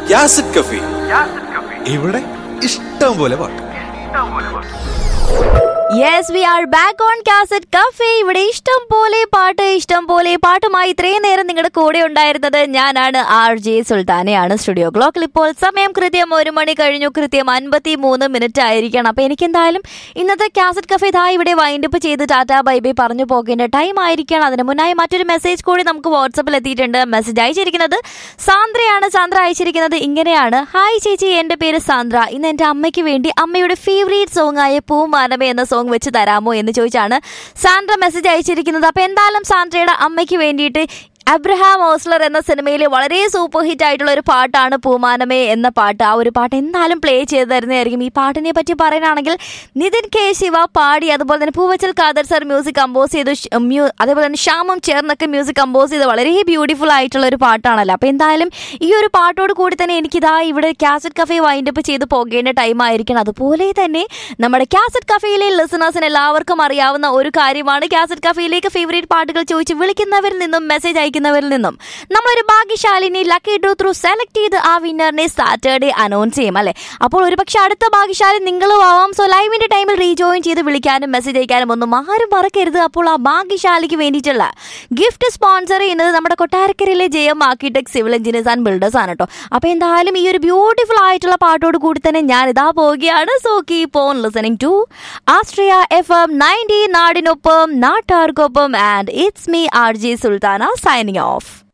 യാസിഡ് കഫി ഇവിടെ ഇഷ്ടം പോലെ പാട്ട് yes we are back on cassette cafe ഇവിടെ ഇഷ്ടം പോലെ പാട്ട് ഇഷ്ടം പോലെ പാട്ടുമായി ഇത്രയും നേരം നിങ്ങളുടെ കൂടെ ഉണ്ടായിരുന്നത് ഞാനാണ് ആർ ജെ സുൽത്താനയാണ് സ്റ്റുഡിയോ ക്ലോക്കിൽ ഇപ്പോൾ സമയം കൃത്യം ഒരു മണി കഴിഞ്ഞു കൃത്യം അൻപത്തി മൂന്ന് മിനിറ്റ് ആയിരിക്കണം അപ്പൊ എനിക്ക് എന്തായാലും ഇന്നത്തെ കാസറ്റ് കഫേ ഇതാ ഇവിടെ വൈൻഡപ്പ് ചെയ്ത് ടാറ്റ ബൈ ബൈ പറഞ്ഞു പോകേണ്ട ടൈം ആയിരിക്കണം അതിന് മുന്നായി മറ്റൊരു മെസ്സേജ് കൂടി നമുക്ക് വാട്സപ്പിൽ എത്തിയിട്ടുണ്ട് മെസ്സേജ് അയച്ചിരിക്കുന്നത് സാന്ദ്രയാണ് സാന്ദ്ര അയച്ചിരിക്കുന്നത് ഇങ്ങനെയാണ് ഹായ് ചേച്ചി എന്റെ പേര് സാന്ദ്ര ഇന്ന് എന്റെ അമ്മയ്ക്ക് വേണ്ടി അമ്മയുടെ ഫേവറേറ്റ് സോങ് ആയ പൂമാനമേ എന്ന സോങ് വെച്ച് തരാമോ എന്ന് ചോദിച്ചാണ് സാന്ദ്ര മെസ്സേജ് അയച്ചിരിക്കുന്നത് അപ്പൊ എന്തായാലും സാന്ദ്രയുടെ അമ്മയ്ക്ക് വേണ്ടിയിട്ട് അബ്രഹാം ഓസ്ലർ എന്ന സിനിമയിലെ വളരെ സൂപ്പർ ഹിറ്റ് ആയിട്ടുള്ള ഒരു പാട്ടാണ് പൂമാനമേ എന്ന പാട്ട് ആ ഒരു പാട്ട് എന്തായാലും പ്ലേ ചെയ്ത് തരുന്നതായിരിക്കും ഈ പാട്ടിനെ പറ്റി പറയാനാണെങ്കിൽ നിതിൻ കെ ശിവ പാടി അതുപോലെ തന്നെ Poovachal Khader sir music compose ചെയ്തു ഷ്- മ്യൂ- അതേപോലെ തന്നെ ശ്യാമും ചേർന്നൊക്കെ മ്യൂസിക് കമ്പോസ് ചെയ്ത് വളരെ ബ്യൂട്ടിഫുൾ ആയിട്ടുള്ള ഒരു പാട്ടാണല്ലോ അപ്പോൾ എന്തായാലും ഈ ഒരു പാട്ടോട് കൂടി തന്നെ എനിക്കിതാ ഇവിടെ കാസറ്റ് കഫേ വൈൻഡപ്പ് ചെയ്ത് പോകേണ്ട ടൈം ആയിരിക്കണം അതുപോലെ തന്നെ നമ്മുടെ കാസറ്റ് കഫേയിലെ ലിസണേഴ്സിന് എല്ലാവർക്കും അറിയാവുന്ന ഒരു കാര്യമാണ് കാസറ്റ് കഫേയിലേക്ക് ഫേവറേറ്റ് പാട്ടുകൾ ചോദിച്ച് വിളിക്കുന്നവരിൽ നിന്നും മെസ്സേജ് അയക്കുന്നവരിൽ നിന്നും നമ്മളൊരു ഭാഗ്യശാലിനെ ലക്കി ഡ്രോ ത്രൂ സെലക്ട് ചെയ്ത് ആ വിന്നറിനെ സാറ്റർഡേ അനൗൺസ് ചെയ്യും അല്ലേ അപ്പോൾ ഒരുപക്ഷെ അടുത്ത ഭാഗ്യശാലി നിങ്ങളും ആവാം സോ ലൈവിന്റെ ടൈമിൽ റീജോയിൻ ചെയ്ത് വിളിക്കാനും മെസ്സേജ് അയക്കാനും ഒന്നും ആരും മറക്കരുത് അപ്പോൾ ആ ഭാഗ്യശാലിക്ക് വേണ്ടിയിട്ടുള്ള ഗിഫ്റ്റ് സ്പോൺസർ ചെയ്യുന്നത് നമ്മുടെ കൊട്ടാരക്കരയിലെ J M architect civil engineers and builders ആണ് കേട്ടോ അപ്പോൾ എന്തായാലും ഈ ഒരു ബ്യൂട്ടിഫുൾ ആയിട്ടുള്ള പാട്ടോട് കൂടി തന്നെ ഞാൻ ഇതാ പോവുകയാണ് so keep on listening to Astria F M ninety നാടിനൊപ്പം നാട്ടാർക്കൊപ്പം and it's me R J Sultana signing of